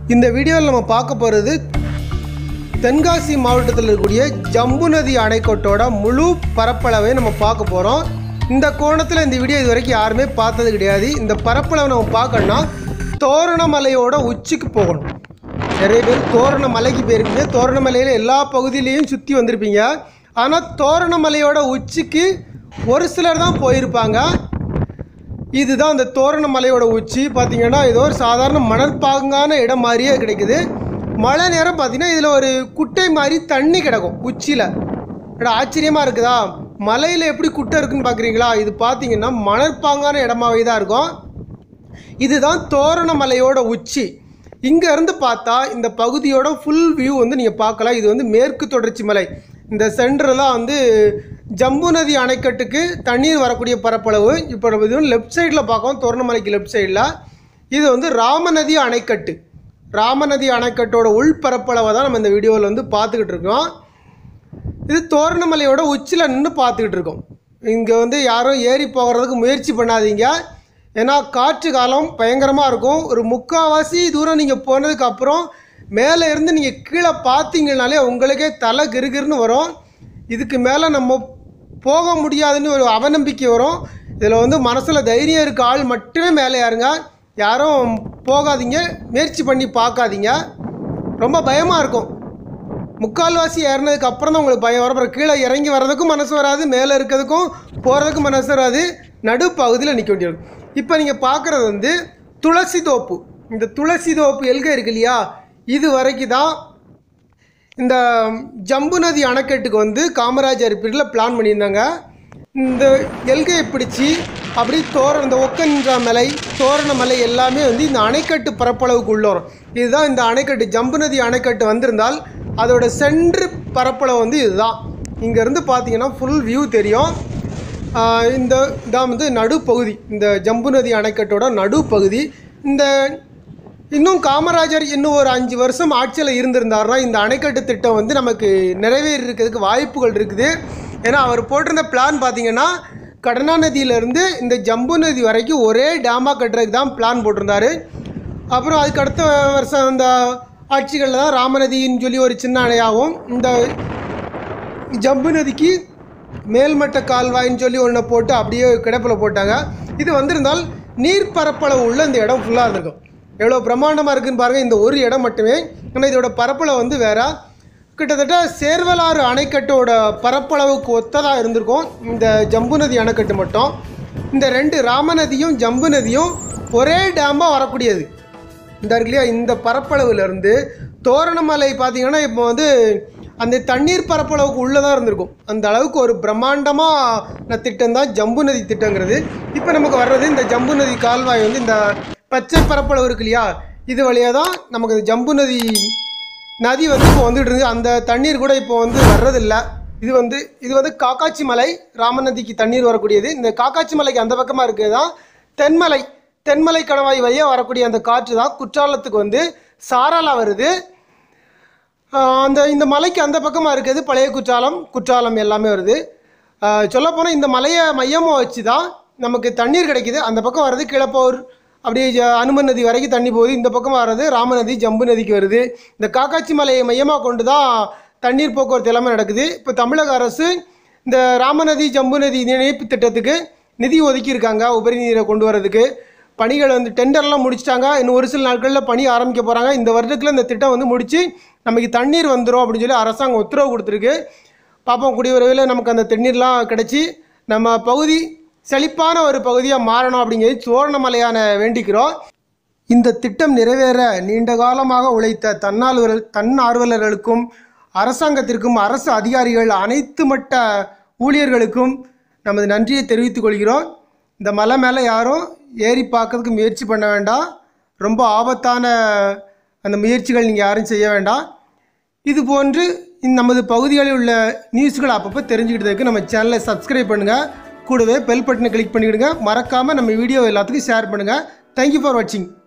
இந்த வீடியோவில் நம்ம பார்க்க போகிறது தென்காசி மாவட்டத்தில் இருக்கக்கூடிய ஜம்பு நதி அணைக்கட்டோட முழு பரப்பளவை நம்ம பார்க்க போகிறோம் இந்த கோணத்தில் இந்த வீடியோ இது வரைக்கும் யாருமே பார்த்தது கிடையாது இந்த பரப்பளவை நம்ம பார்க்கணும்னா தோரணமலையோட உச்சிக்கு போகணும் நிறைய பேர் தோரண மலைக்கு போயிருக்கீங்க தோரணமலையில் எல்லா பகுதியிலையும் சுற்றி வந்திருப்பீங்க ஆனால் தோரணமலையோட உச்சிக்கு ஒரு சிலர் தான் போயிருப்பாங்க இதுதான் அந்த தோரண மலையோட உச்சி பார்த்தீங்கன்னா ஏதோ ஒரு சாதாரண மணற்பாங்கான இடம் மாதிரியே கிடைக்குது மழை நேரம் பார்த்தீங்கன்னா இதில் ஒரு குட்டை மாதிரி தண்ணி கிடக்கும் உச்சியில் இட ஆச்சரியமாக இருக்குதா மலையில் எப்படி குட்டை இருக்குன்னு பார்க்குறீங்களா இது பார்த்தீங்கன்னா மணற்பாங்கான இடமாவே தான் இருக்கும் இதுதான் தோரண மலையோட உச்சி இங்க இருந்து பார்த்தா இந்த பகுதியோட ஃபுல் வியூ வந்து நீங்கள் பார்க்கலாம் இது வந்து மேற்கு தொடர்ச்சி மலை இந்த சென்டர்லாம் வந்து ஜம்பு நதி அணைக்கட்டுக்கு தண்ணீர் வரக்கூடிய பரப்பளவு இப்போ நம்ம இது லெஃப்ட் சைடில் பார்க்கோம் தோரணமலைக்கு லெஃப்ட் சைடில் இது வந்து ராமநதி அணைக்கட்டு ராமநதி அணைக்கட்டோட உள் பரப்பளவை தான் நம்ம இந்த வீடியோவில் வந்து பார்த்துக்கிட்டு இருக்கோம் இது தோரணமலையோட உச்சியில் நின்று பார்த்துக்கிட்டு இருக்கோம் இங்கே வந்து யாரும் ஏறி போகிறதுக்கு முயற்சி பண்ணாதீங்க ஏன்னா காற்று காலம் பயங்கரமாக இருக்கும் ஒரு முக்கால்வாசி தூரம் நீங்கள் போனதுக்கு அப்புறம் மேலே இருந்து நீங்கள் கீழே பார்த்தீங்கனாலே உங்களுக்கே தலை கிருகிருன்னு வரும் இதுக்கு மேலே நம்ம போக முடியாதுன்னு ஒரு அவநம்பிக்கை வரும் இதில் வந்து மனசில் தைரியம் இருக்க ஆள் மட்டுமே மேலே யாருங்க யாரும் போகாதீங்க முயற்சி பண்ணி பார்க்காதீங்க ரொம்ப பயமாக இருக்கும் முக்கால்வாசி ஏறினதுக்கு அப்புறம் தான் உங்களுக்கு பயம் வரும் அப்புறம் கீழே இறங்கி வர்றதுக்கும் மனசு வராது மேலே இருக்கிறதுக்கும் போகிறதுக்கும் மனசு வராது நடுப்பகுதியில் நிற்க வேண்டியது இப்போ நீங்கள் பார்க்குறது வந்து துளசி தோப்பு இந்த துளசி தோப்பு எல்கை இருக்கு இல்லையா இது வரைக்கும் தான் இந்த ஜம்பு நதி அணைக்கட்டுக்கு வந்து காமராஜர் பீரியடில் பிளான் பண்ணியிருந்தாங்க இந்த எல்கையை பிடிச்சி அப்படி தோரண இந்த ஒக்கன்ற மலை தோரண மலை எல்லாமே வந்து இந்த அணைக்கட்டு பரப்பளவுக்கு உள்ள வரும் இதுதான் இந்த அணைக்கட்டு ஜம்பு நதி அணைக்கட்டு வந்திருந்தால் அதோட சென்று பரப்பளவு வந்து இதுதான் இங்கேருந்து பார்த்தீங்கன்னா ஃபுல் வியூ தெரியும் ஆஹ் இந்த இதான் வந்து நடுப்பகுதி இந்த ஜம்பு நதி அணைக்கட்டோட நடுப்பகுதி இந்த இன்னும் காமராஜர் இன்னும் ஒரு அஞ்சு வருஷம் ஆட்சியில் இருந்திருந்தாருன்னா இந்த அணைக்கட்டு திட்டம் வந்து நமக்கு நிறைவேறி இருக்கிறதுக்கு வாய்ப்புகள் இருக்குது ஏன்னா அவர் போட்டிருந்த பிளான் பார்த்தீங்கன்னா கடனா நதியிலேருந்து இந்த ஜம்பு நதி வரைக்கும் ஒரே டேமாக கட்டுறதுக்கு தான் பிளான் போட்டிருந்தாரு அப்புறம் அதுக்கு அடுத்த வருஷம் அந்த ஆட்சிகளில் தான் ராமநதின்னு சொல்லி ஒரு சின்ன அணையாகவும் இந்த ஜம்பு நதிக்கு மேல்மட்ட கால்வாய்ன்னு சொல்லி ஒன்றை போட்டு அப்படியே கிடப்பில் போட்டாங்க இது வந்திருந்தால் நீர் பரப்பளவு உள்ள இந்த இடம் ஃபுல்லாக இருந்திருக்கும் எவ்வளோ பிரம்மாண்டமாக இருக்குன்னு பாருங்கள் இந்த ஒரு இடம் மட்டுமே ஆனால் இதோட பரப்பளவு வந்து வேற கிட்டத்தட்ட சேர்வலாறு அணைக்கட்டோட பரப்பளவுக்கு ஒத்ததாக இருந்திருக்கும் இந்த ஜம்பு நதி அணைக்கட்டு மட்டும் இந்த ரெண்டு ராமநதியும் ஜம்பு நதியும் ஒரே டேமாக வரக்கூடியது இந்த இருக்கு இல்லையா இந்த பரப்பளவுலேருந்து தோரணமலை பார்த்தீங்கன்னா இப்போ வந்து அந்த தண்ணீர் பரப்பளவுக்கு உள்ளே தான் இருந்திருக்கும் அந்த அளவுக்கு ஒரு பிரம்மாண்டமான திட்டம் தான் ஜம்பு நதி திட்டங்கிறது இப்போ நமக்கு வர்றது இந்த ஜம்பு நதி கால்வாய் வந்து இந்த பச்சை பரப்பளவு இருக்கு இல்லையா இது வழியாக தான் நமக்கு இந்த ஜம்பு நதி நதி வந்து இப்போ வந்துட்டு இருக்கு அந்த தண்ணீர் கூட இப்போ வந்து வர்றதில்ல இது வந்து இது வந்து காக்காச்சி மலை ராமநதிக்கு தண்ணீர் வரக்கூடியது இந்த காக்காச்சி மலைக்கு அந்த பக்கமாக இருக்கிறது தான் தென்மலை தென்மலை கணவாய் வழியாக வரக்கூடிய அந்த காற்று தான் குற்றாலத்துக்கு வந்து சாரலா வருது ஆஹ் அந்த இந்த மலைக்கு அந்த பக்கமாக இருக்கிறது பழைய குற்றாலம் குற்றாலம் எல்லாமே வருது சொல்லப்போனால் இந்த மலையை மையமாக வச்சு தான் நமக்கு தண்ணீர் கிடைக்குது அந்த பக்கம் வர்றது கிளப்பூர் அப்படியே ஜ- அனுமன் நதி வரைக்கும் தண்ணி போகுது இந்த பக்கம் வர்றது ராமநதி ஜம்பு நதிக்கு வருது இந்த காக்காட்சி மலையை மையமாக கொண்டு தான் தண்ணீர் போக்குவரத்து எல்லாமே நடக்குது இப்போ தமிழக அரசு இந்த ராமநதி ஜம்பு நதி இணைப்பு திட்டத்துக்கு நிதி ஒதுக்கியிருக்காங்க உபரி நீரை கொண்டு வரதுக்கு பணிகள் வந்து டெண்டர்லாம் முடிச்சிட்டாங்க இன்னும் ஒரு சில நாட்களில் பணி ஆரம்பிக்க போகிறாங்க இந்த வருடத்தில் இந்த திட்டம் வந்து முடித்து நமக்கு தண்ணீர் வந்துடும் அப்படின்னு சொல்லி அரசாங்கம் உத்தரவு கொடுத்துருக்கு பார்ப்போம் கூடிய விரைவில் நமக்கு அந்த தண்ணீர்லாம் கிடச்சி நம்ம பகுதி செழிப்பான ஒரு பகுதியாக மாறணும் அப்படிங்கிறது சோழனமலையான வேண்டிக்கிறோம் இந்த திட்டம் நிறைவேற நீண்ட காலமாக உழைத்த தன்னார்வலர் தன்னார்வலர்களுக்கும் அரசாங்கத்திற்கும் அரசு அதிகாரிகள் அனைத்து மட்ட ஊழியர்களுக்கும் நமது நன்றியை தெரிவித்துக் கொள்கிறோம் இந்த மலை மேலே யாரும் ஏறி பார்க்கறதுக்கு முயற்சி பண்ண வேண்டாம் ரொம்ப ஆபத்தான அந்த முயற்சிகள் நீங்கள் யாரும் செய்ய வேண்டாம் இது போன்று இந்த நமது பகுதிகளில் உள்ள நியூஸ்களை அப்பப்போ தெரிஞ்சுக்கிட்டதுக்கு நம்ம சேனலை சப்ஸ்கிரைப் பண்ணுங்கள் கூடவே பெல் பட்டனை கிளிக் பண்ணிவிடுங்க மறக்காமல் நம்ம வீடியோ எல்லாத்துக்கும் ஷேர் பண்ணுங்கள் தேங்க்யூ ஃபார் வாட்சிங்